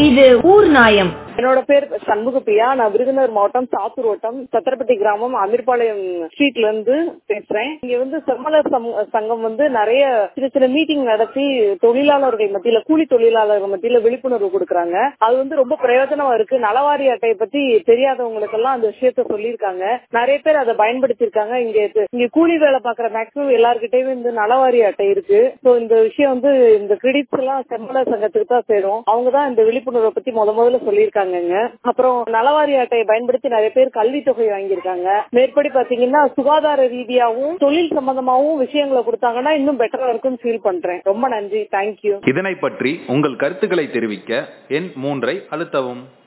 இது ஊர் நாயம் என்னோட பேர் சண்முக பிரியா நான் விருதுநகர் மாவட்டம் சாத்தூர் வட்டம் சத்திரப்பட்டி கிராமம் அமீர்பாளையம் ஸ்ட்ரீட்ல இருந்து பேசுறேன் இங்க வந்து செம்மலர் சம- சங்கம் வந்து நிறைய சின்ன சின்ன மீட்டிங் நடத்தி தொழிலாளர்கள் மத்தியில கூலி தொழிலாளர்கள் மத்தியில விழிப்புணர்வு கொடுக்கறாங்க அது வந்து ரொம்ப பிரயோஜனமா இருக்கு நலவாரி அட்டையை பத்தி தெரியாதவங்களுக்கு எல்லாம் அந்த விஷயத்த சொல்லியிருக்காங்க நிறைய பேர் அதை பயன்படுத்தியிருக்காங்க இங்க இது- இங்க கூலி வேலை பாக்குற மேக்ஸிமம் எல்லார்கிட்டயும் இந்த நலவாரி அட்டை இருக்கு சோ இந்த விஷயம் வந்து இந்த கிரெடிட்ஸ் எல்லாம் செம்மலர் சங்கத்துக்கு தான் சேரும் அவங்க தான் இந்த விழிப்புணர்வை பத்தி முத முதல்ல சொல்லியிருக்காங்கங்க அப்புறம் நலவாரி அட்டையை பயன்படுத்தி நிறைய பேர் கல்வி தொகை வாங்கியிருக்காங்க மேற்படி பாத்தீங்கன்னா சுகாதார ரீதியாவும் தொழில் சம்பந்தமாவும் விஷயங்களை கொடுத்தாங்கன்னா இன்னும் பெட்டரா இருக்கும்னு ஃபீல் பண்றேன் ரொம்ப நன்றி தேங்க்யூ இதனை பற்றி உங்கள் கருத்துக்களை தெரிவிக்க எண் மூன்றை அழுத்தவும்